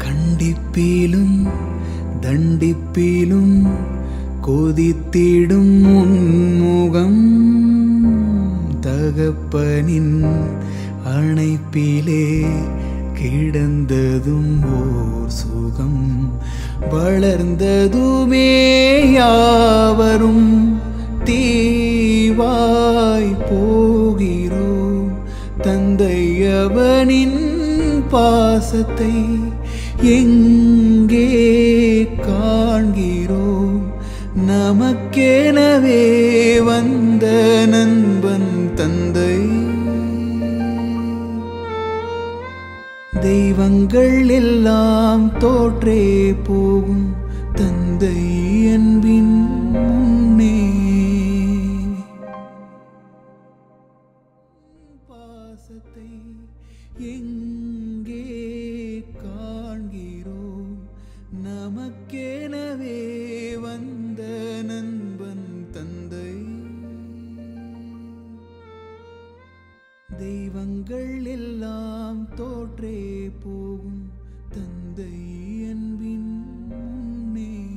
கண்டிப்பிலும் தண்டிப்பிலும் கொதித்திடும் உன்முகம் தகப்பனின் அணைப்பிலே கிடந்ததும் ஓர் சுகம் வளர்ந்ததுமே யாவரும் தீவாய் போகிறோம் தந்தை அவனின் பாசத்தை எங்கே காண்கிறோம் நமக்கெனவே வந்த நண்பன் தந்தை தெய்வங்கள் எல்லாம் தோற்றே போகும் தந்தை அன்பின் முன்னே பாசத்தை எங்கே காண்கிறோம் நமக்கெனவே வந்த நண்பன் தந்தை தெய்வங்கள் எல்லாம் தோற்றே போகும் தந்தை அன்பின் முன்னே